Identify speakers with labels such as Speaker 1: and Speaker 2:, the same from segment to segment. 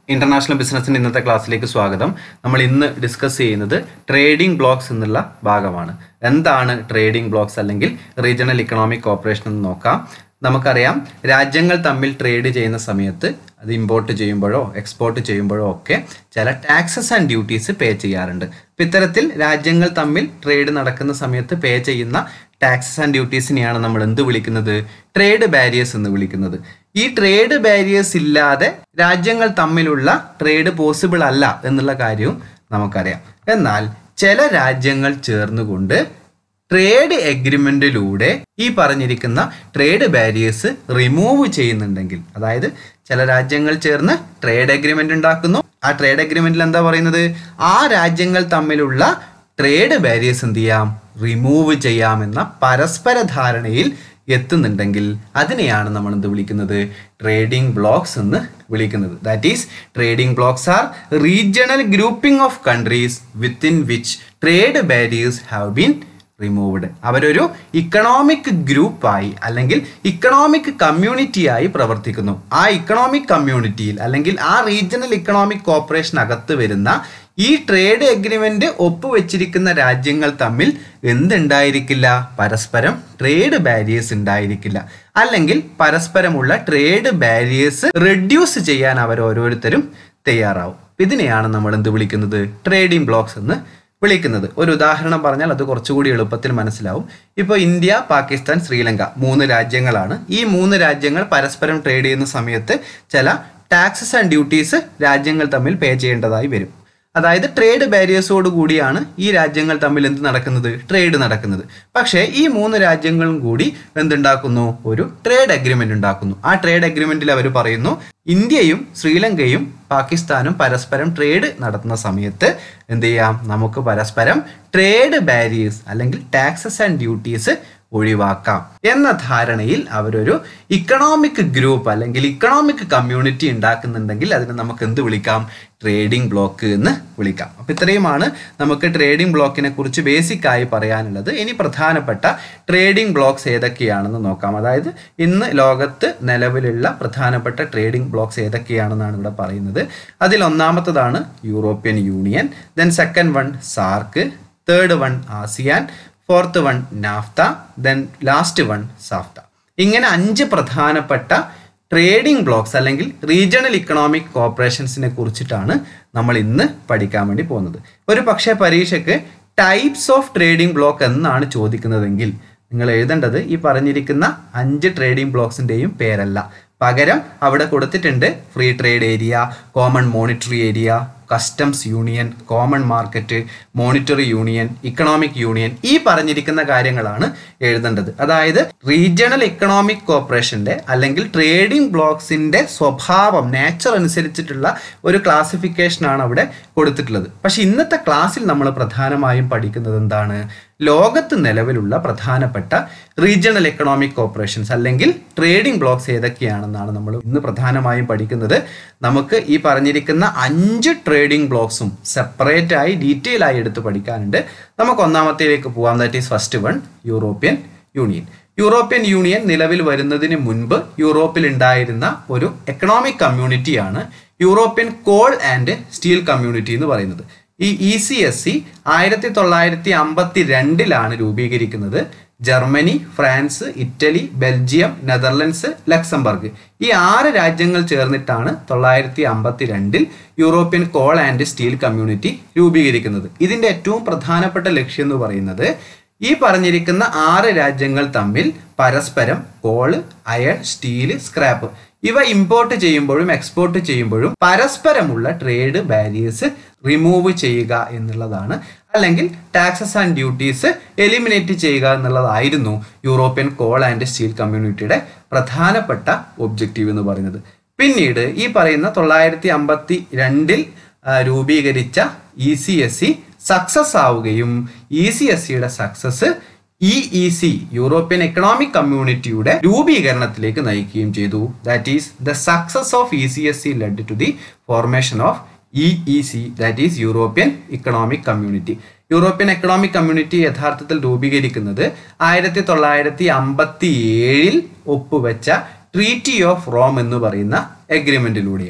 Speaker 1: international ബിസിനസിന്റെ ഇന്നത്തെ ക്ലാസ്സിലേക്ക് സ്വാഗതം നമ്മൾ ഇന്ന് ഡിസ്കസ് ചെയ്യുന്നത് ട്രേഡിംഗ് ബ്ലോക്സ് എന്നുള്ള ഭാഗമാണ് എന്താണ് ട്രേഡിംഗ് ബ്ലോക്സ് അല്ലെങ്കിൽ റീജിയണൽ ഇക്കണോമിക് കോർപ്പറേഷൻ എന്ന് നോക്കാം നമുക്കറിയാം രാജ്യങ്ങൾ തമ്മിൽ ട്രേഡ് ചെയ്യുന്ന സമയത്ത് അത് ഇമ്പോർട്ട് ചെയ്യുമ്പോഴോ എക്സ്പോർട്ട് ചെയ്യുമ്പോഴോ ഒക്കെ ചില ടാക്സസ് ആൻഡ് ഡ്യൂട്ടീസ് പേ ചെയ്യാറുണ്ട് അപ്പം ഇത്തരത്തിൽ രാജ്യങ്ങൾ തമ്മിൽ ട്രേഡ് നടക്കുന്ന സമയത്ത് പേ ചെയ്യുന്ന ടാക്സസ് ആൻഡ് ഡ്യൂട്ടീസിനെയാണ് നമ്മൾ എന്ത് വിളിക്കുന്നത് ട്രേഡ് ബാരിയേഴ്സ് എന്ന് വിളിക്കുന്നത് ഈ ട്രേഡ് ബാരിയേഴ്സ് ഇല്ലാതെ രാജ്യങ്ങൾ തമ്മിലുള്ള ട്രേഡ് പോസിബിൾ അല്ല എന്നുള്ള കാര്യവും നമുക്കറിയാം എന്നാൽ ചില രാജ്യങ്ങൾ ചേർന്നുകൊണ്ട് ട്രേഡ് എഗ്രിമെന്റിലൂടെ ഈ പറഞ്ഞിരിക്കുന്ന ട്രേഡ് ബാരിയേഴ്സ് റിമൂവ് ചെയ്യുന്നുണ്ടെങ്കിൽ അതായത് ചില രാജ്യങ്ങൾ ചേർന്ന് ട്രേഡ് എഗ്രിമെന്റ് ഉണ്ടാക്കുന്നു ആ ട്രേഡ് എഗ്രിമെന്റിൽ എന്താ പറയുന്നത് ആ രാജ്യങ്ങൾ തമ്മിലുള്ള ട്രേഡ് ബാരിയേഴ്സ് എന്ത് ചെയ്യാം റിമൂവ് ചെയ്യാമെന്ന പരസ്പര ധാരണയിൽ എത്തുന്നുണ്ടെങ്കിൽ അതിനെയാണ് നമ്മൾ എന്ത് വിളിക്കുന്നത് ട്രേഡിംഗ് ബ്ലോക്സ് എന്ന് വിളിക്കുന്നത് that is trading blocks are regional grouping of countries within which trade barriers have been removed അവരൊരു ഇക്കണോമിക് ഗ്രൂപ്പായി അല്ലെങ്കിൽ ഇക്കണോമിക് കമ്മ്യൂണിറ്റിയായി പ്രവർത്തിക്കുന്നു ആ ഇക്കണോമിക് കമ്മ്യൂണിറ്റിയിൽ അല്ലെങ്കിൽ ആ റീജിയണൽ ഇക്കണോമിക് കോർപ്പറേഷൻ അകത്ത് വരുന്ന ഈ ട്രേഡ് എഗ്രിമെന്റ് ഒപ്പുവെച്ചിരിക്കുന്ന രാജ്യങ്ങൾ തമ്മിൽ എന്തുണ്ടായിരിക്കില്ല പരസ്പരം ട്രേഡ് ബാരിയേഴ്സ് ഉണ്ടായിരിക്കില്ല അല്ലെങ്കിൽ പരസ്പരമുള്ള ട്രേഡ് ബാരിയേഴ്സ് റെഡ്യൂസ് ചെയ്യാൻ അവർ ഓരോരുത്തരും തയ്യാറാവും ഇതിനെയാണ് നമ്മൾ എന്ത് വിളിക്കുന്നത് ട്രേഡിംഗ് ബ്ലോക്സ് എന്ന് വിളിക്കുന്നത് ഒരു ഉദാഹരണം പറഞ്ഞാൽ അത് കുറച്ചുകൂടി എളുപ്പത്തിൽ മനസ്സിലാവും ഇപ്പോൾ ഇന്ത്യ പാകിസ്ഥാൻ ശ്രീലങ്ക മൂന്ന് രാജ്യങ്ങളാണ് ഈ മൂന്ന് രാജ്യങ്ങൾ പരസ്പരം ട്രേഡ് ചെയ്യുന്ന സമയത്ത് ചില ടാക്സസ് ആൻഡ് ഡ്യൂട്ടീസ് രാജ്യങ്ങൾ തമ്മിൽ പേ ചെയ്യേണ്ടതായി വരും അതായത് ട്രേഡ് ബാരിയേഴ്സോട് കൂടിയാണ് ഈ രാജ്യങ്ങൾ തമ്മിൽ എന്ത് നടക്കുന്നത് ട്രേഡ് നടക്കുന്നത് പക്ഷേ ഈ മൂന്ന് രാജ്യങ്ങളും കൂടി എന്തുണ്ടാക്കുന്നു ഒരു ട്രേഡ് അഗ്രിമെന്റ് ഉണ്ടാക്കുന്നു ആ ട്രേഡ് അഗ്രിമെന്റിൽ അവർ പറയുന്നു ഇന്ത്യയും ശ്രീലങ്കയും പാകിസ്ഥാനും പരസ്പരം ട്രേഡ് നടത്തുന്ന സമയത്ത് എന്ത് ചെയ്യാം നമുക്ക് പരസ്പരം ട്രേഡ് ബാരിയേഴ്സ് അല്ലെങ്കിൽ ടാക്സസ് ആൻഡ് ഡ്യൂട്ടീസ് ഒഴിവാക്കാം എന്ന ധാരണയിൽ അവരൊരു ഇക്കണോമിക് ഗ്രൂപ്പ് അല്ലെങ്കിൽ ഇക്കണോമിക് കമ്മ്യൂണിറ്റി ഉണ്ടാക്കുന്നുണ്ടെങ്കിൽ അതിനെ നമുക്ക് എന്ത് വിളിക്കാം ട്രേഡിംഗ് ബ്ലോക്ക് എന്ന് വിളിക്കാം അപ്പം ഇത്രയുമാണ് നമുക്ക് ട്രേഡിംഗ് ബ്ലോക്കിനെ കുറിച്ച് ബേസിക് ആയി പറയാനുള്ളത് ഇനി പ്രധാനപ്പെട്ട ട്രേഡിംഗ് ബ്ലോക്സ് ഏതൊക്കെയാണെന്ന് നോക്കാം അതായത് ഇന്ന് ലോകത്ത് നിലവിലുള്ള പ്രധാനപ്പെട്ട ട്രേഡിംഗ് ബ്ലോക്സ് ഏതൊക്കെയാണെന്നാണ് ഇവിടെ പറയുന്നത് അതിൽ ഒന്നാമത്തതാണ് European Union then second one SAARC third one ASEAN fourth one NAFTA then last one SAFTA ഇങ്ങനെ അഞ്ച് പ്രധാനപ്പെട്ട ട്രേഡിംഗ് ബ്ലോക്സ് അല്ലെങ്കിൽ റീജിയണൽ ഇക്കണോമിക് കോർപ്പറേഷൻസിനെ കുറിച്ചിട്ടാണ് നമ്മൾ ഇന്ന് പഠിക്കാൻ വേണ്ടി പോകുന്നത് ഒരു പക്ഷേ പരീക്ഷയ്ക്ക് ടൈപ്സ് ഓഫ് ട്രേഡിംഗ് ബ്ലോക്ക് എന്നാണ് ചോദിക്കുന്നതെങ്കിൽ നിങ്ങൾ എഴുതേണ്ടത് ഈ പറഞ്ഞിരിക്കുന്ന അഞ്ച് ട്രേഡിംഗ് ബ്ലോക്സിൻ്റെയും പേരല്ല പകരം അവിടെ കൊടുത്തിട്ടുണ്ട് free trade area common monetary area customs union common market monetary union economic union ഈ പറഞ്ഞിരിക്കുന്ന കാര്യങ്ങളാണ് എഴുതേണ്ടത് അതായത് റീജിയണൽ ഇക്കണോമിക് കോർപ്പറേഷന്റെ അല്ലെങ്കിൽ ട്രേഡിംഗ് ബ്ലോക്സിന്റെ സ്വഭാവം നേച്ചർ അനുസരിച്ചിട്ടുള്ള ഒരു ക്ലാസിഫിക്കേഷനാണ് അവിടെ കൊടുത്തിട്ടുള്ളത് പക്ഷെ ഇന്നത്തെ ക്ലാസ്സിൽ നമ്മൾ പ്രധാനമായും പഠിക്കുന്നത് എന്താണ് ലോകത്ത് നിലവിലുള്ള പ്രധാനപ്പെട്ട റീജിയണൽ എക്കണോമിക് കോർപ്പറേഷൻസ് അല്ലെങ്കിൽ ട്രേഡിംഗ് ബ്ലോക്സ് ഏതൊക്കെയാണെന്നാണ് നമ്മൾ ഇന്ന് പ്രധാനമായും പഠിക്കുന്നത് നമുക്ക് ഈ പറഞ്ഞിരിക്കുന്ന അഞ്ച് ട്രേഡിംഗ് ബ്ലോക്സും സെപ്പറേറ്റ് ആയി ഡീറ്റെയിൽ ആയി എടുത്ത് പഠിക്കാനുണ്ട് നമുക്ക് ഒന്നാമത്തേലേക്ക് പോകാം that is first one European Union European Union നിലവിൽ വരുന്നതിന് മുൻപ് യൂറോപ്പിൽ ഉണ്ടായിരുന്ന ഒരു എക്കണോമിക് കമ്മ്യൂണിറ്റിയാണ് European coal and steel community എന്ന് പറയുന്നത് ഈ ഇ സി എസ് സി ആയിരത്തി തൊള്ളായിരത്തി അമ്പത്തി രണ്ടിലാണ് രൂപീകരിക്കുന്നത് Germany France Italy Belgium Netherlands Luxembourg ഈ ആറ് രാജ്യങ്ങൾ ചേർന്നിട്ടാണ് തൊള്ളായിരത്തി അമ്പത്തി രണ്ടിൽ European coal and steel community രൂപീകരിക്കുന്നത് ഇതിന്റെ ഏറ്റവും പ്രധാനപ്പെട്ട ലക്ഷ്യം എന്ന് പറയുന്നത് ഈ പറഞ്ഞിരിക്കുന്ന ആറ് രാജ്യങ്ങൾ തമ്മിൽ പരസ്പരം കോള് അയൺ സ്റ്റീല് സ്ക്രാപ്പ് ഇവ ഇമ്പോർട്ട് ചെയ്യുമ്പോഴും എക്സ്പോർട്ട് ചെയ്യുമ്പോഴും പരസ്പരമുള്ള ട്രേഡ് ബാരിയേഴ്സ് റിമൂവ് ചെയ്യുക എന്നുള്ളതാണ് അല്ലെങ്കിൽ ടാക്സസ് ആൻഡ് ഡ്യൂട്ടീസ് എലിമിനേറ്റ് ചെയ്യുക എന്നുള്ളതായിരുന്നു യൂറോപ്യൻ കോൾ ആൻഡ് സ്റ്റീൽ കമ്മ്യൂണിറ്റിയുടെ പ്രധാനപ്പെട്ട ഒബ്ജക്റ്റീവ് എന്ന് പറയുന്നത് പിന്നീട് ഈ പറയുന്ന തൊള്ളായിരത്തി അമ്പത്തി രണ്ടിൽ രൂപീകരിച്ച E C S C success ആവുകയും ഇ സി എസ് സിയുടെ success E E C European economic കമ്മ്യൂണിറ്റിയുടെ രൂപീകരണത്തിലേക്ക് നയിക്കുകയും ചെയ്തു that is the success of E C S C led to the formation of E E C that is European economic community European economic community യഥാർത്ഥത്തിൽ രൂപീകരിക്കുന്നത് ആയിരത്തി തൊള്ളായിരത്തി അമ്പത്തി ഏഴിൽ ഒപ്പുവെച്ച ട്രീറ്റി ഓഫ് റോം എന്ന് പറയുന്ന എഗ്രിമെന്റിലൂടെയാണ്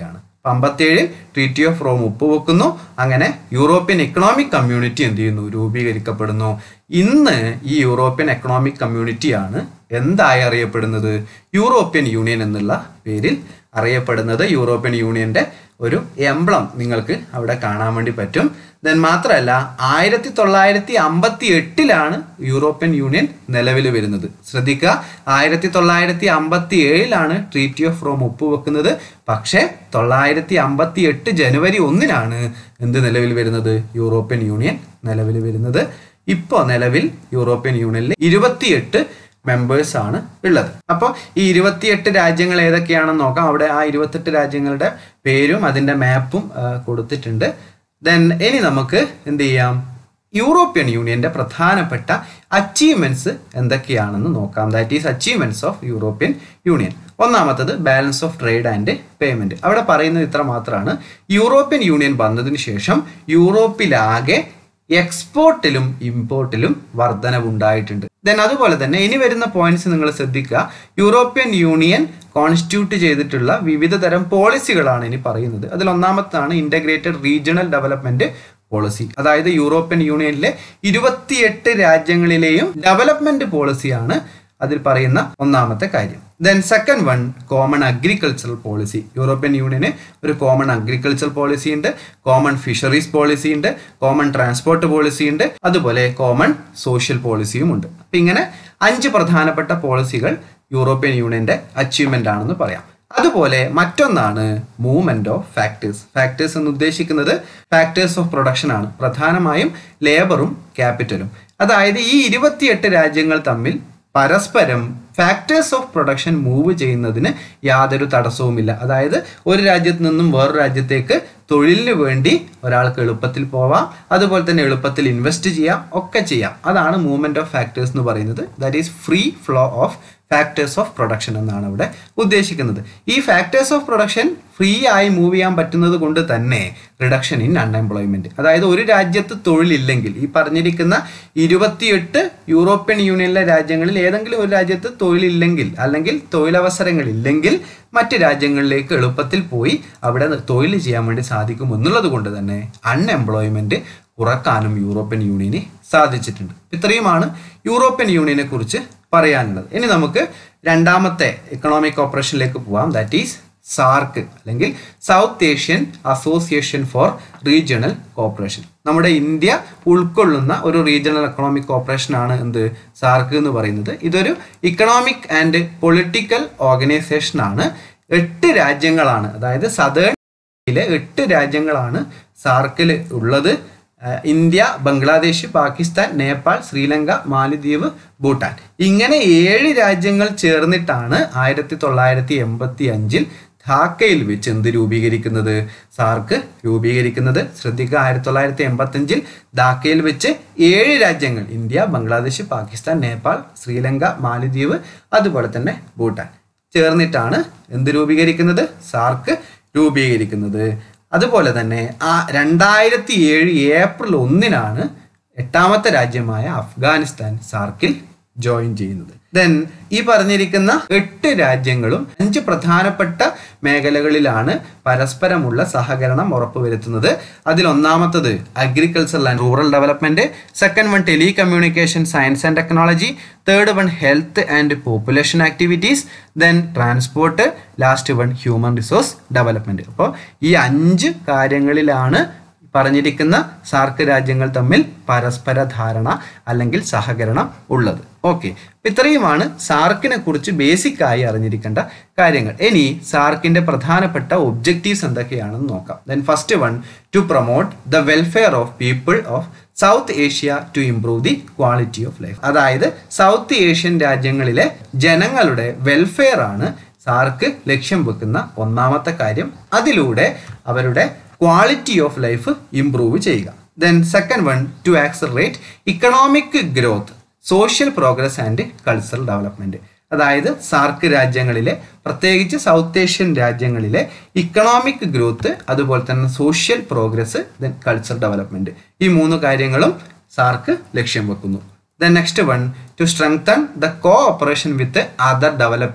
Speaker 1: അമ്പത്തേഴ് ട്രീറ്റി ഓഫ് റോം ഒപ്പുവെക്കുന്നു അങ്ങനെ യൂറോപ്യൻ എക്കണോമിക് കമ്മ്യൂണിറ്റി എന്ത് ചെയ്യുന്നു രൂപീകരിക്കപ്പെടുന്നു ഇന്ന് ഈ യൂറോപ്യൻ എക്കണോമിക് കമ്മ്യൂണിറ്റിയാണ് എന്തായി അറിയപ്പെടുന്നത് യൂറോപ്യൻ യൂണിയൻ എന്നുള്ള പേരിൽ അറിയപ്പെടുന്നത് യൂറോപ്യൻ യൂണിയന്റെ ഒരു എംബ്ലം നിങ്ങൾക്ക് അവിടെ കാണാൻ വേണ്ടി പറ്റും ദെൻ മാത്രമല്ല ആയിരത്തി തൊള്ളായിരത്തി അമ്പത്തി എട്ടിലാണ് യൂറോപ്യൻ യൂണിയൻ നിലവിൽ വരുന്നത് ശ്രദ്ധിക്കുക ആയിരത്തി തൊള്ളായിരത്തി അമ്പത്തി ഏഴിലാണ് ട്രീറ്റി ഓഫ് റോം ഒപ്പുവെക്കുന്നത് പക്ഷേ തൊള്ളായിരത്തി അമ്പത്തി എട്ട് ജനുവരി ഒന്നിനാണ് എന്ത് നിലവിൽ വരുന്നത് യൂറോപ്യൻ യൂണിയൻ നിലവിൽ വരുന്നത് ഇപ്പോൾ നിലവിൽ യൂറോപ്യൻ യൂണിയനിൽ ഇരുപത്തിയെട്ട് മെമ്പേഴ്സ് ആണ് ഉള്ളത് അപ്പോൾ ഈ ഇരുപത്തിയെട്ട് രാജ്യങ്ങൾ ഏതൊക്കെയാണെന്ന് നോക്കാം അവിടെ ആ ഇരുപത്തെട്ട് രാജ്യങ്ങളുടെ പേരും അതിൻ്റെ മാപ്പും കൊടുത്തിട്ടുണ്ട് ദെൻ ഇനി നമുക്ക് എന്ത് ചെയ്യാം യൂറോപ്യൻ യൂണിയന്റെ പ്രധാനപ്പെട്ട അച്ചീവ്മെന്റ്സ് എന്തൊക്കെയാണെന്ന് നോക്കാം that is achievements of European Union ഒന്നാമത്തത് balance of trade and payment അവിടെ പറയുന്നത് ഇത്ര മാത്രമാണ് യൂറോപ്യൻ യൂണിയൻ വന്നതിന് ശേഷം യൂറോപ്പിലാകെ എക്സ്പോർട്ടിലും ഇമ്പോർട്ടിലും വർധനവുണ്ടായിട്ടുണ്ട് ദെൻ അതുപോലെ തന്നെ ഇനി വരുന്ന പോയിന്റ്സ് നിങ്ങൾ ശ്രദ്ധിക്കുക യൂറോപ്യൻ യൂണിയൻ കോൺസ്റ്റിറ്റ്യൂട്ട് ചെയ്തിട്ടുള്ള വിവിധ തരം പോളിസികളാണ് ഇനി പറയുന്നത് അതിൽ ഒന്നാമത്താണ് ഇന്റഗ്രേറ്റഡ് റീജിയണൽ ഡെവലപ്മെന്റ് പോളിസി അതായത് യൂറോപ്യൻ യൂണിയനിലെ ഇരുപത്തിയെട്ട് രാജ്യങ്ങളിലെയും ഡെവലപ്മെന്റ് പോളിസിയാണ് അതിൽ പറയുന്ന ഒന്നാമത്തെ കാര്യം then second one common agricultural policy European യൂണിയന് ഒരു കോമൺ അഗ്രികൾച്ചർ പോളിസി ഉണ്ട് കോമൺ ഫിഷറീസ് പോളിസി ഉണ്ട് കോമൺ ട്രാൻസ്പോർട്ട് പോളിസി ഉണ്ട് അതുപോലെ കോമൺ സോഷ്യൽ പോളിസിയും ഉണ്ട് അപ്പൊ ഇങ്ങനെ അഞ്ച് പ്രധാനപ്പെട്ട പോളിസികൾ യൂറോപ്യൻ യൂണിയന്റെ അച്ചീവ്മെന്റ് ആണെന്ന് പറയാം അതുപോലെ മറ്റൊന്നാണ് മൂവ്മെന്റ് ഓഫ് ഫാക്ടേഴ്സ് ഫാക്ടേഴ്സ് എന്ന് ഉദ്ദേശിക്കുന്നത് ഫാക്ടേഴ്സ് ഓഫ് പ്രൊഡക്ഷൻ ആണ് പ്രധാനമായും ലേബറും ക്യാപിറ്റലും അതായത് ഈ ഇരുപത്തിയെട്ട് രാജ്യങ്ങൾ തമ്മിൽ പരസ്പരം ഫാക്ടേഴ്സ് ഓഫ് പ്രൊഡക്ഷൻ മൂവ് ചെയ്യുന്നതിന് യാതൊരു തടസ്സവുമില്ല അതായത് ഒരു രാജ്യത്ത് നിന്നും വേറൊരു രാജ്യത്തേക്ക് തൊഴിലിന് വേണ്ടി ഒരാൾക്ക് എളുപ്പത്തിൽ പോവാം അതുപോലെ തന്നെ എളുപ്പത്തിൽ ഇൻവെസ്റ്റ് ചെയ്യാം ഒക്കെ ചെയ്യാം അതാണ് മൂവ്മെന്റ് ഓഫ് ഫാക്ടേഴ്സ് എന്ന് പറയുന്നത് that is free flow of factors of production എന്നാണ് ഇവിടെ ഉദ്ദേശിക്കുന്നത് ഈ ഫാക്ടേഴ്സ് ഓഫ് പ്രൊഡക്ഷൻ ഫ്രീ ആയി മൂവ് ചെയ്യാൻ പറ്റുന്നത് കൊണ്ട് തന്നെ റിഡക്ഷൻ ഇൻ അൺഎംപ്ലോയ്മെന്റ് അതായത് ഒരു രാജ്യത്ത് തൊഴിലില്ലെങ്കിൽ ഈ പറഞ്ഞിരിക്കുന്ന ഇരുപത്തിയെട്ട് യൂറോപ്യൻ യൂണിയനിലെ രാജ്യങ്ങളിൽ ഏതെങ്കിലും ഒരു രാജ്യത്ത് തൊഴിലില്ലെങ്കിൽ അല്ലെങ്കിൽ തൊഴിലവസരങ്ങൾ ഇല്ലെങ്കിൽ മറ്റ് രാജ്യങ്ങളിലേക്ക് എളുപ്പത്തിൽ പോയി അവിടെ തൊഴിൽ ചെയ്യാൻ വേണ്ടി സാധിക്കും എന്നുള്ളത് കൊണ്ട് തന്നെ അൺഎംപ്ലോയ്മെന്റ് കുറക്കാനും യൂറോപ്യൻ യൂണിയന് സാധിച്ചിട്ടുണ്ട് ഇത്രയുമാണ് യൂറോപ്യൻ യൂണിയനെ കുറിച്ച് പറയാനുള്ളത് ഇനി നമുക്ക് രണ്ടാമത്തെ എക്കണോമിക് ഓപ്പറേഷനിലേക്ക് പോവാം ദാറ്റ് ഈസ് സാർക്ക് അല്ലെങ്കിൽ South Asian association for regional cooperation നമ്മുടെ ഇന്ത്യ ഉൾക്കൊള്ളുന്ന ഒരു റീജിയണൽ എക്കണോമിക് കോപ്പറേഷൻ ആണ് എന്ത് സാർക്ക് എന്ന് പറയുന്നത് ഇതൊരു ഇക്കണോമിക് ആൻഡ് പൊളിറ്റിക്കൽ ഓർഗനൈസേഷൻ ആണ് എട്ട് രാജ്യങ്ങളാണ് അതായത് സദേണിലെ എട്ട് രാജ്യങ്ങളാണ് സാർക്കിൽ ഉള്ളത് ഇന്ത്യ ബംഗ്ലാദേശ് പാകിസ്ഥാൻ നേപ്പാൾ ശ്രീലങ്ക മാലിദ്വീപ് ഭൂട്ടാൻ ഇങ്ങനെ ഏഴ് രാജ്യങ്ങൾ ചേർന്നിട്ടാണ് ആയിരത്തി തൊള്ളായിരത്തി എൺപത്തി അഞ്ചിൽ ധാക്കയിൽ വെച്ച് എന്ത് രൂപീകരിക്കുന്നത് സാർക്ക് രൂപീകരിക്കുന്നത് ശ്രദ്ധിക്കുക ആയിരത്തി തൊള്ളായിരത്തി എൺപത്തി അഞ്ചിൽ ധാക്കയിൽ വെച്ച് ഏഴ് രാജ്യങ്ങൾ ഇന്ത്യ ബംഗ്ലാദേശ് പാകിസ്ഥാൻ നേപ്പാൾ ശ്രീലങ്ക മാലിദ്വീപ് അതുപോലെ തന്നെ ഭൂട്ടാൻ ചേർന്നിട്ടാണ് എന്ത് രൂപീകരിക്കുന്നത് സാർക്ക് രൂപീകരിക്കുന്നത് അതുപോലെ തന്നെ ആ രണ്ടായിരത്തി ഏഴ് ഏപ്രിൽ ഒന്നിനാണ് എട്ടാമത്തെ രാജ്യമായ അഫ്ഗാനിസ്ഥാൻ സാർക്കിൽ ജോയിൻ ചെയ്യുന്നത് ദെൻ ഈ പറഞ്ഞിരിക്കുന്ന എട്ട് രാജ്യങ്ങളും അഞ്ച് പ്രധാനപ്പെട്ട മേഖലകളിലാണ് പരസ്പരമുള്ള സഹകരണം ഉറപ്പുവരുത്തുന്നത് അതിൽ ഒന്നാമത്തത് agriculture and rural development second one telecommunication science and technology third one health and population activities then transport last one human resource development അപ്പോൾ ഈ അഞ്ച് കാര്യങ്ങളിലാണ് പറഞ്ഞിരിക്കുന്ന സാർക്ക് രാജ്യങ്ങൾ തമ്മിൽ പരസ്പര ധാരണ അല്ലെങ്കിൽ സഹകരണം ഉള്ളത് ഓക്കെ ഇത്രയുമാണ് സാർക്കിനെ കുറിച്ച് ബേസിക് ആയി അറിഞ്ഞിരിക്കേണ്ട കാര്യങ്ങൾ ഇനി സാർക്കിന്റെ പ്രധാനപ്പെട്ട ഒബ്ജക്റ്റീവ്സ് എന്തൊക്കെയാണെന്ന് നോക്കാം then first one to promote the welfare of people of South Asia to improve the quality of life അതായത് സൗത്ത് ഏഷ്യൻ രാജ്യങ്ങളിലെ ജനങ്ങളുടെ വെൽഫെയർ ആണ് സാർക്ക് ലക്ഷ്യം വെക്കുന്ന ഒന്നാമത്തെ കാര്യം അതിലൂടെ അവരുടെ ക്വാളിറ്റി ഓഫ് ലൈഫ് ഇംപ്രൂവ് ചെയ്യുക then second one to accelerate economic growth social progress and cultural development അതായത് സാർക്ക് രാജ്യങ്ങളിലെ പ്രത്യേകിച്ച് സൗത്ത് ഏഷ്യൻ രാജ്യങ്ങളിലെ ഇക്കണോമിക് ഗ്രോത്ത് അതുപോലെ തന്നെ social progress then culture development ഈ മൂന്ന് കാര്യങ്ങളും സാർക്ക് ലക്ഷ്യം വെക്കുന്നു then next one to strengthen the cooperation with other developing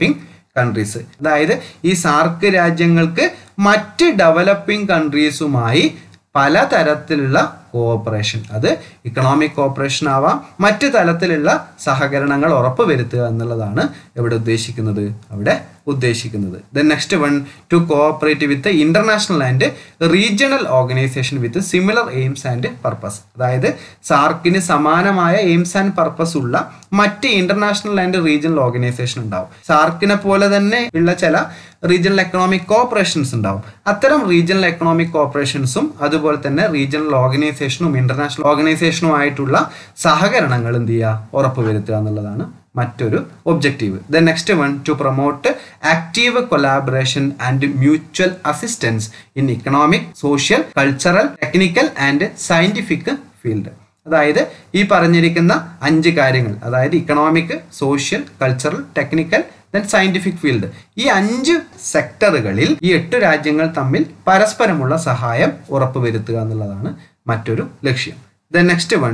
Speaker 1: countries അതായത് ഈ സാർക്ക് രാജ്യങ്ങൾക്ക് മറ്റ് ഡെവലപ്പിംഗ് കൺട്രീസുമായി പലതരത്തിലുള്ള കോഓപ്പറേഷൻ അത് ഇക്കണോമിക് കോഓപ്പറേഷൻ ആവാം മറ്റ് തലത്തിലുള്ള സഹകരണങ്ങൾ ഉറപ്പുവരുത്തുക എന്നുള്ളതാണ് ഇവിടെ ഉദ്ദേശിക്കുന്നത് അവിടെ ഉദ്ദേശിക്കുന്നത് then next one to cooperate with international and regional organization with similar aims and purpose അതായത് സാർക്കിന് സമാനമായ എയിംസ് ആൻഡ് പർപ്പസ് ഉള്ള മറ്റ് ഇന്റർനാഷണൽ ആൻഡ് റീജിയണൽ ഓർഗനൈസേഷൻ ഉണ്ടാവും സാർക്കിനെ പോലെ തന്നെ ഉള്ള ചില റീജിയണൽ എക്കണോമിക് കോഓപ്പറേഷൻസ് ഉണ്ടാവും അത്തരം റീജിയണൽ എക്കണോമിക് കോഓപ്പറേഷൻസും അതുപോലെ തന്നെ റീജിയണൽ ഓർഗനൈസേഷനും ഇന്റർനാഷണൽ ഓർഗനൈസേഷനുമായിട്ടുള്ള സഹകരണങ്ങൾ എന്ത് ചെയ്യുക ഉറപ്പുവരുത്തുക എന്നുള്ളതാണ് മറ്റൊരു objective the next one to promote active collaboration and mutual assistance in economic social cultural technical and scientific field അതായത് ഈ പറഞ്ഞിരിക്കുന്ന അഞ്ച് കാര്യങ്ങൾ അതായത് economic social cultural technical then scientific field ഈ അഞ്ച് സെക്ടറുകളിൽ ഈ എട്ട് രാജ്യങ്ങൾ തമ്മിൽ പരസ്പരമുള്ള സഹായം ഉറപ്പുവരുത്തുക എന്നുള്ളതാണ് മറ്റൊരു ലക്ഷ്യം the next one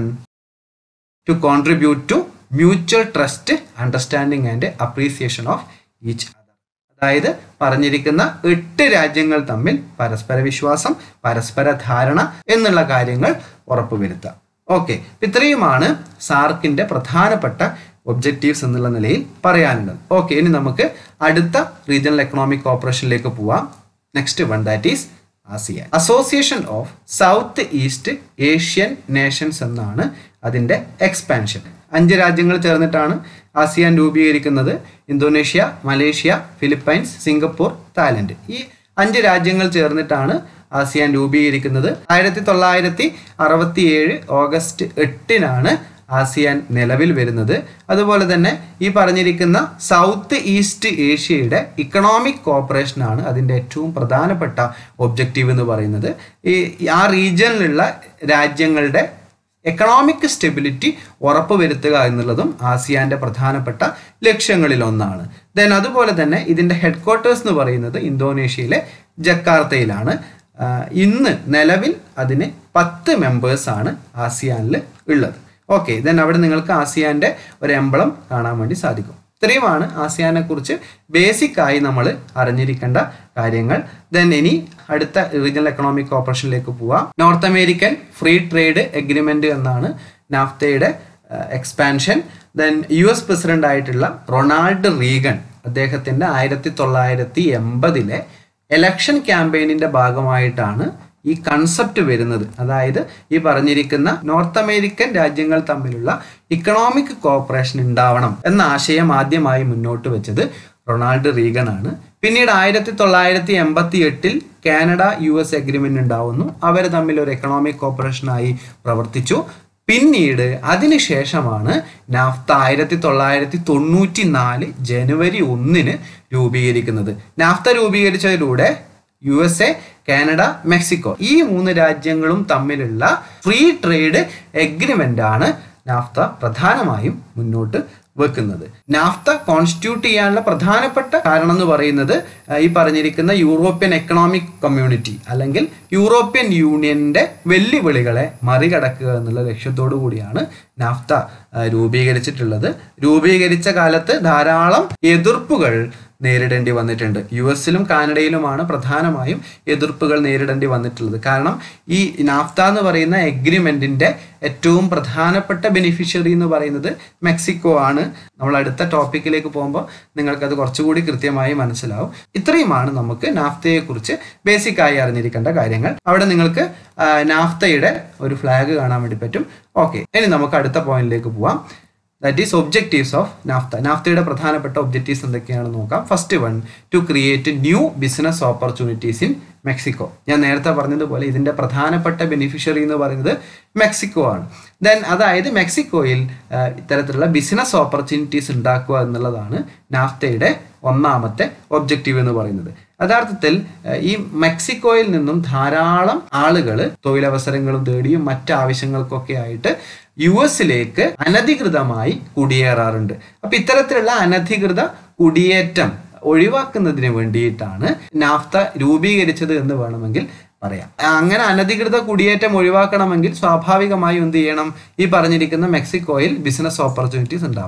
Speaker 1: to contribute to mutual trust understanding and appreciation of each other അതായത് പറഞ്ഞിരിക്കുന്ന എട്ട് രാജ്യങ്ങൾ തമ്മിൽ പരസ്പര വിശ്വാസം പരസ്പര ധാരണ എന്നുള്ള കാര്യങ്ങൾ ഉറപ്പുവരുത്താം ഓക്കെ ഇത്രയുമാണ് സാർക്കിന്റെ പ്രധാനപ്പെട്ട ഒബ്ജക്റ്റീവ്സ് എന്നുള്ള നിലയിൽ പറയാനുള്ളത് ഓക്കെ ഇനി നമുക്ക് അടുത്ത റീജിയണൽ എക്കണോമിക് കോർപ്പറേഷനിലേക്ക് പോവാം next one that is ASEAN association of South East Asian nations എന്നാണ് അതിൻ്റെ എക്സ്പാൻഷൻ അഞ്ച് രാജ്യങ്ങൾ ചേർന്നിട്ടാണ് ആസിയാൻ രൂപീകരിക്കുന്നത് Indonesia Malaysia Philippines Singapore Thailand ഈ അഞ്ച് രാജ്യങ്ങൾ ചേർന്നിട്ടാണ് ആസിയാൻ രൂപീകരിക്കുന്നത് ആയിരത്തി തൊള്ളായിരത്തി അറുപത്തി ഏഴ് ഓഗസ്റ്റ് എട്ടിനാണ് ആസിയാൻ നിലവിൽ വരുന്നത് അതുപോലെ തന്നെ ഈ പറഞ്ഞിരിക്കുന്ന സൗത്ത് ഈസ്റ്റ് ഏഷ്യയുടെ ഇക്കണോമിക് കോപ്പറേഷൻ ആണ് അതിൻ്റെ ഏറ്റവും പ്രധാനപ്പെട്ട ഒബ്ജക്റ്റീവ് എന്ന് പറയുന്നത് ഈ ആ റീജിയനിലുള്ള രാജ്യങ്ങളുടെ എക്കണോമിക് സ്റ്റെബിലിറ്റി ഉറപ്പുവരുത്തുക എന്നുള്ളതും ആസിയാന്റെ പ്രധാനപ്പെട്ട ലക്ഷ്യങ്ങളിൽ ഒന്നാണ് ദെൻ അതുപോലെ തന്നെ ഇതിന്റെ ഹെഡ്ക്വാർട്ടേഴ്സ് എന്ന് പറയുന്നത് ഇന്തോനേഷ്യയിലെ ജക്കാർത്തയിലാണ് ആഹ് ഇന്ന് നിലവിൽ അതിന് പത്ത് മെമ്പേഴ്സ് ആണ് ആസിയാനിൽ ഉള്ളത് ഓക്കെ ദെൻ അവിടെ നിങ്ങൾക്ക് ആസിയാന്റെ ഒരു എംബളം കാണാൻ വേണ്ടി സാധിക്കും ഇത്രയുമാണ് ആസിയാനെ കുറിച്ച് ബേസിക് ആയി നമ്മൾ അറിഞ്ഞിരിക്കേണ്ട കാര്യങ്ങൾ ദെൻ ഇനി അടുത്ത റീജിയണൽ എക്കണോമിക് കോർപ്പറേഷനിലേക്ക് പോവാം North American free trade agreement എന്നാണ് നാഫ്തയുടെ expansion then U S president ആയിട്ടുള്ള റൊണാൾഡ് റീഗൻ അദ്ദേഹത്തിന്റെ ആയിരത്തി തൊള്ളായിരത്തി എൺപതിലെ എലക്ഷൻ ക്യാമ്പയിനിന്റെ ഭാഗമായിട്ടാണ് ഈ കൺസെപ്റ്റ് വരുന്നത് അതായത് ഈ പറഞ്ഞിരിക്കുന്ന നോർത്ത് അമേരിക്കൻ രാജ്യങ്ങൾ തമ്മിലുള്ള ഇക്കണോമിക് കോഓപ്പറേഷൻ ഉണ്ടാവണം എന്ന ആശയം ആദ്യമായി മുന്നോട്ട് വെച്ചത് റൊണാൾഡ് റീഗൻ ആണ് പിന്നീട് ആയിരത്തി തൊള്ളായിരത്തി എൺപത്തി എട്ടിൽ കാനഡ യു എസ് എഗ്രിമെന്റ് ഉണ്ടാവുന്നു അവർ തമ്മിൽ ഒരു എക്കണോമിക് കോപ്പറേഷനായി പ്രവർത്തിച്ചു പിന്നീട് അതിനുശേഷമാണ് നാഫ്ത ആയിരത്തി തൊള്ളായിരത്തി തൊണ്ണൂറ്റി നാല് ജനുവരി ഒന്നിന് രൂപീകരിക്കുന്നത് നാഫ്ത രൂപീകരിച്ചതിലൂടെ U S A Canada Mexico ഈ മൂന്ന് രാജ്യങ്ങളും തമ്മിലുള്ള ഫ്രീ ട്രേഡ് എഗ്രിമെന്റ് ആണ് നാഫ്ത പ്രധാനമായും മുന്നോട്ട് വെക്കുന്നത് നാഫ്ത കോൺസ്റ്റിറ്റ്യൂട്ട് ചെയ്യാനുള്ള പ്രധാനപ്പെട്ട കാരണം എന്ന് പറയുന്നത് ആ, ഈ പറഞ്ഞിരിക്കുന്ന യൂറോപ്യൻ എക്കണോമിക് കമ്മ്യൂണിറ്റി അല്ലെങ്കിൽ യൂറോപ്യൻ യൂണിയന്റെ വെല്ലുവിളികളെ മറികടക്കുക എന്നുള്ള ലക്ഷ്യത്തോടു കൂടിയാണ് നാഫ്ത ആ, രൂപീകരിച്ചിട്ടുള്ളത് രൂപീകരിച്ച കാലത്ത് ധാരാളം എതിർപ്പുകൾ നേരിടേണ്ടി വന്നിട്ടുണ്ട് യു എസിലും കാനഡയിലുമാണ് പ്രധാനമായും എതിർപ്പുകൾ നേരിടേണ്ടി വന്നിട്ടുള്ളത് കാരണം ഈ നാഫ്ത എന്ന് പറയുന്ന എഗ്രിമെന്റിന്റെ ഏറ്റവും പ്രധാനപ്പെട്ട ബെനിഫിഷ്യറി എന്ന് പറയുന്നത് മെക്സിക്കോ ആണ് നമ്മൾ അടുത്ത ടോപ്പിക്കിലേക്ക് പോകുമ്പോൾ നിങ്ങൾക്കത് കുറച്ചുകൂടി കൃത്യമായി മനസ്സിലാവും ഇത്രയുമാണ് നമുക്ക് നാഫ്തയെ കുറിച്ച് ബേസിക് ആയി അറിഞ്ഞിരിക്കേണ്ട കാര്യങ്ങൾ അവിടെ നിങ്ങൾക്ക് ആ, നാഫ്തയുടെ ഒരു ഫ്ലാഗ് കാണാൻ വേണ്ടി പറ്റും ഓക്കെ ഇനി നമുക്ക് അടുത്ത പോയിന്റിലേക്ക് പോവാം that is objectives of NAFTA നാഫ്തയുടെ പ്രധാനപ്പെട്ട ഒബ്ജക്റ്റീവ്സ് എന്തൊക്കെയാണെന്ന് നോക്കാം first one to create new business opportunities in Mexico ഞാൻ നേരത്തെ പറഞ്ഞതുപോലെ ഇതിന്റെ പ്രധാനപ്പെട്ട ബെനിഫിഷ്യറി എന്ന് പറയുന്നത് മെക്സിക്കോ ആണ് ദെൻ അതായത് മെക്സിക്കോയിൽ ആ, ഇത്തരത്തിലുള്ള ബിസിനസ് ഓപ്പർച്യൂണിറ്റീസ് ഉണ്ടാക്കുക എന്നുള്ളതാണ് നാഫ്തയുടെ ഒന്നാമത്തെ ഒബ്ജക്റ്റീവ് എന്ന് പറയുന്നത് യഥാർത്ഥത്തിൽ ആ, ഈ മെക്സിക്കോയിൽ നിന്നും ധാരാളം ആളുകൾ തൊഴിലവസരങ്ങളും തേടിയും മറ്റ് ആവശ്യങ്ങൾക്കൊക്കെ ആയിട്ട് യു എസിലേക്ക് അനധികൃതമായി കുടിയേറാറുണ്ട് അപ്പൊ ഇത്തരത്തിലുള്ള അനധികൃത കുടിയേറ്റം ഒഴിവാക്കുന്നതിന് വേണ്ടിയിട്ടാണ് നാഫ്ത രൂപീകരിച്ചത് എന്ന് വേണമെങ്കിൽ പറയാം അങ്ങനെ അനധികൃത കുടിയേറ്റം ഒഴിവാക്കണമെങ്കിൽ സ്വാഭാവികമായും എന്ത് ചെയ്യണം ഈ പറഞ്ഞിരിക്കുന്ന മെക്സിക്കോയിൽ ബിസിനസ് ഓപ്പർച്യൂണിറ്റീസ് ഉണ്ടാവണം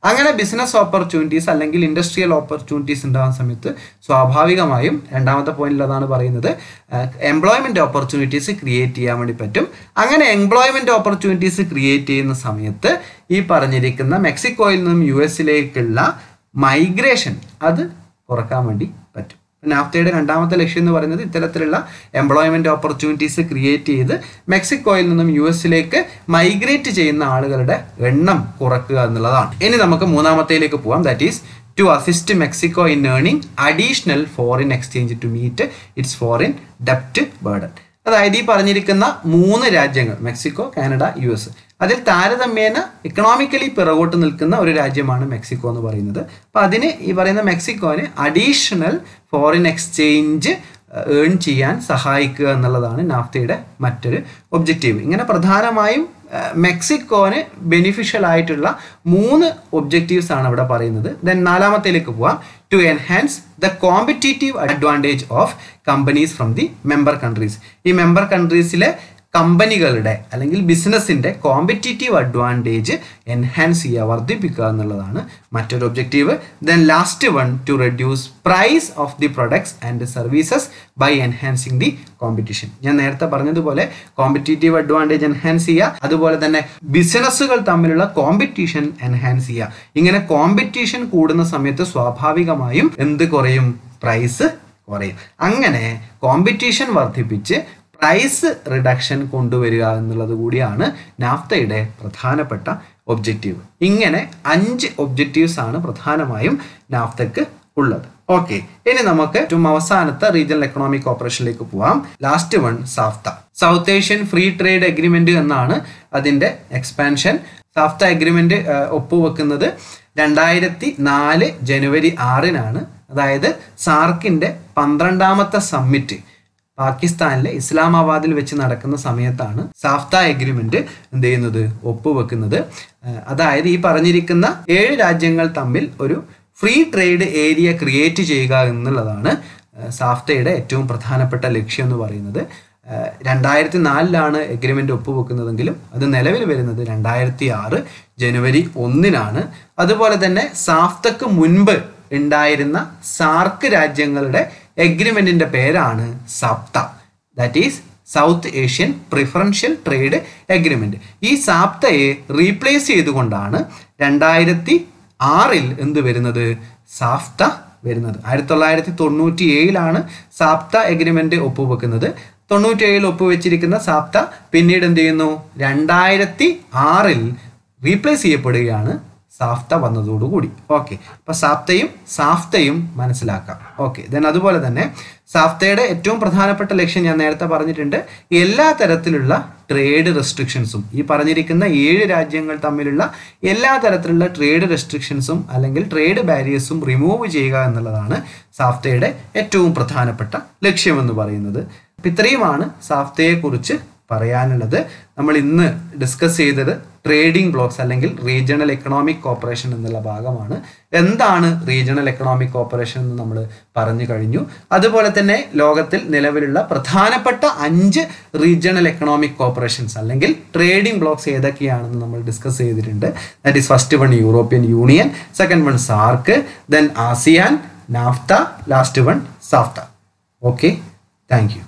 Speaker 1: അങ്ങനെ ബിസിനസ് ഓപ്പർച്യൂണിറ്റീസ് അല്ലെങ്കിൽ ഇൻഡസ്ട്രിയൽ ഓപ്പർച്യൂണിറ്റീസ് ഉണ്ടാകുന്ന സമയത്ത് സ്വാഭാവികമായും രണ്ടാമത്തെ പോയിന്റിൽ അതാണ് പറയുന്നത് എംപ്ലോയ്മെന്റ് ഓപ്പർച്യൂണിറ്റീസ് ക്രിയേറ്റ് ചെയ്യാൻ വേണ്ടി പറ്റും അങ്ങനെ എംപ്ലോയ്മെന്റ് ഓപ്പർച്യൂണിറ്റീസ് ക്രിയേറ്റ് ചെയ്യുന്ന സമയത്ത് ഈ പറഞ്ഞിരിക്കുന്ന മെക്സിക്കോയിൽ നിന്നും യു എസിലേക്കുള്ള മൈഗ്രേഷൻ അത് കുറക്കാൻ വേണ്ടി പറ്റും നാഫ്തയുടെ രണ്ടാമത്തെ ലക്ഷ്യം എന്ന് പറയുന്നത് ഇത്തരത്തിലുള്ള എംപ്ലോയ്മെന്റ് ഓപ്പർച്യൂണിറ്റീസ് ക്രിയേറ്റ് ചെയ്ത് മെക്സിക്കോയിൽ നിന്നും യു എസിലേക്ക് മൈഗ്രേറ്റ് ചെയ്യുന്ന ആളുകളുടെ എണ്ണം കുറക്കുക എന്നുള്ളതാണ് ഇനി നമുക്ക് മൂന്നാമത്തേലേക്ക് പോവാം that is to assist Mexico in earning additional foreign exchange to meet its foreign ഡെപ്റ്റ് ബേർഡൻ അതായത് ഈ പറഞ്ഞിരിക്കുന്ന മൂന്ന് രാജ്യങ്ങൾ മെക്സിക്കോ കാനഡ യു എസ് അതിൽ താരതമ്യേന ഇക്കണോമിക്കലി പിറകോട്ട് നിൽക്കുന്ന ഒരു രാജ്യമാണ് മെക്സിക്കോ എന്ന് പറയുന്നത് അപ്പോൾ അതിന് ഈ പറയുന്ന മെക്സിക്കോന് അഡീഷണൽ ഫോറിൻ എക്സ്ചേഞ്ച് ഏൺ ചെയ്യാൻ സഹായിക്കുക എന്നുള്ളതാണ് നാഫ്തയുടെ മറ്റൊരു ഒബ്ജക്റ്റീവ് ഇങ്ങനെ പ്രധാനമായും മെക്സിക്കോന് ബെനിഫിഷ്യൽ ആയിട്ടുള്ള മൂന്ന് ഒബ്ജക്റ്റീവ്സ് ആണ് ഇവിടെ പറയുന്നത് ദെൻ നാലാമത്തേലേക്ക് പോവാം to enhance the competitive advantage of companies from the member countries ഈ മെമ്പർ കൺട്രീസിലെ കമ്പനികളുടെ അല്ലെങ്കിൽ ബിസിനസ്സിന്റെ കോമ്പറ്റീറ്റീവ് അഡ്വാൻറ്റേജ് എൻഹാൻസ് ചെയ്യുക വർദ്ധിപ്പിക്കുക എന്നുള്ളതാണ് മറ്റൊരു objective then last one to reduce price of the products and services by enhancing the competition ഞാൻ നേരത്തെ പറഞ്ഞതുപോലെ കോമ്പറ്റീറ്റീവ് അഡ്വാൻറ്റേജ് എൻഹാൻസ് ചെയ്യുക അതുപോലെ തന്നെ ബിസിനസ്സുകൾ തമ്മിലുള്ള കോമ്പറ്റീഷൻ എൻഹാൻസ് ചെയ്യുക ഇങ്ങനെ കോമ്പറ്റീഷൻ കൂടുന്ന സമയത്ത് സ്വാഭാവികമായും എന്ത് കുറയും പ്രൈസ് കുറയും അങ്ങനെ കോമ്പറ്റീഷൻ വർദ്ധിപ്പിച്ച് പ്രൈസ് റിഡക്ഷൻ കൊണ്ടുവരിക എന്നുള്ളത് കൂടിയാണ് നാഫ്തയുടെ പ്രധാനപ്പെട്ട ഒബ്ജക്റ്റീവ് ഇങ്ങനെ അഞ്ച് ഒബ്ജക്റ്റീവ്സ് ആണ് പ്രധാനമായും നാഫ്തക്ക് ഉള്ളത് ഓക്കെ ഇനി നമുക്ക് ഏറ്റവും അവസാനത്തെ റീജിയണൽ എക്കണോമിക് ഓപ്പറേഷനിലേക്ക് പോവാം last one SAFTA South Asian free trade agreement എന്നാണ് അതിന്റെ എക്സ്പാൻഷൻ സാഫ്ത എഗ്രിമെന്റ് ഒപ്പുവെക്കുന്നത് രണ്ടായിരത്തി നാല് ജനുവരി ആറിനാണ് അതായത് സാർക്കിന്റെ പന്ത്രണ്ടാമത്തെ സമ്മിറ്റ് പാകിസ്ഥാനിലെ ഇസ്ലാമാബാദിൽ വെച്ച് നടക്കുന്ന സമയത്താണ് സാഫ്ത എഗ്രിമെന്റ് എന്ത് ചെയ്യുന്നത് ഒപ്പുവെക്കുന്നത് അതായത് ഈ പറഞ്ഞിരിക്കുന്ന ഏഴ് രാജ്യങ്ങൾ തമ്മിൽ ഒരു ഫ്രീ ട്രേഡ് ഏരിയ ക്രിയേറ്റ് ചെയ്യുക എന്നുള്ളതാണ് സാഫ്തയുടെ ഏറ്റവും പ്രധാനപ്പെട്ട ലക്ഷ്യം എന്ന് പറയുന്നത് രണ്ടായിരത്തി നാലിലാണ് എഗ്രിമെന്റ് ഒപ്പുവെക്കുന്നതെങ്കിലും അത് നിലവിൽ വരുന്നത് രണ്ടായിരത്തി ആറ് ജനുവരി ഒന്നിനാണ് അതുപോലെ തന്നെ സാഫ്തക്ക് മുൻപ് ഉണ്ടായിരുന്ന സാർക്ക് രാജ്യങ്ങളുടെ എഗ്രിമെന്റിന്റെ പേരാണ് SAPTA that is South Asian preferential trade agreement ഈ സാപ്തയെ റീപ്ലേസ് ചെയ്തുകൊണ്ടാണ് രണ്ടായിരത്തി ആറിൽ എന്ത് വരുന്നത് സാഫ്ത വരുന്നത് ആയിരത്തി തൊള്ളായിരത്തി തൊണ്ണൂറ്റി ഏഴിലാണ് സാപ്ത എഗ്രിമെന്റ് ഒപ്പുവെക്കുന്നത് തൊണ്ണൂറ്റി ഏഴിൽ ഒപ്പുവെച്ചിരിക്കുന്ന സാപ്ത പിന്നീട് എന്ത് ചെയ്യുന്നു രണ്ടായിരത്തി ആറിൽ റീപ്ലേസ് ചെയ്യപ്പെടുകയാണ് സാഫ്ത വന്നതോടുകൂടി ഓക്കെ അപ്പൊ സാഫ്തയും സാഫ്തയും മനസ്സിലാക്കാം ഓക്കെ ദെൻ അതുപോലെ തന്നെ സാഫ്തയുടെ ഏറ്റവും പ്രധാനപ്പെട്ട ലക്ഷ്യം ഞാൻ നേരത്തെ പറഞ്ഞിട്ടുണ്ട് എല്ലാ തരത്തിലുള്ള ട്രേഡ് റെസ്ട്രിക്ഷൻസും ഈ പറഞ്ഞിരിക്കുന്ന ഏഴ് രാജ്യങ്ങൾ തമ്മിലുള്ള എല്ലാ തരത്തിലുള്ള ട്രേഡ് റെസ്ട്രിക്ഷൻസും അല്ലെങ്കിൽ ട്രേഡ് ബാരിയേഴ്സും റിമൂവ് ചെയ്യുക എന്നുള്ളതാണ് സാഫ്തയുടെ ഏറ്റവും പ്രധാനപ്പെട്ട ലക്ഷ്യമെന്ന് പറയുന്നത് അപ്പം ഇത്രയുമാണ് സാഫ്തയെക്കുറിച്ച് പറയാനുള്ളത് നമ്മൾ ഇന്ന് ഡിസ്കസ് ചെയ്തത് ട്രേഡിംഗ് ബ്ലോക്സ് അല്ലെങ്കിൽ റീജിയണൽ എക്കണോമിക് കോപ്പറേഷൻ എന്നുള്ള ഭാഗമാണ് എന്താണ് റീജിയണൽ എക്കണോമിക് കോപ്പറേഷൻ എന്ന് നമ്മൾ പറഞ്ഞു കഴിഞ്ഞു അതുപോലെ തന്നെ ലോകത്തിൽ നിലവിലുള്ള പ്രധാനപ്പെട്ട അഞ്ച് റീജിയണൽ എക്കണോമിക് കോപ്പറേഷൻസ് അല്ലെങ്കിൽ ട്രേഡിംഗ് ബ്ലോക്സ് ഏതൊക്കെയാണെന്ന് നമ്മൾ ഡിസ്കസ് ചെയ്തിട്ടുണ്ട് that is first one European Union second one SAARC then ASEAN NAFTA last one SAFTA okay thank U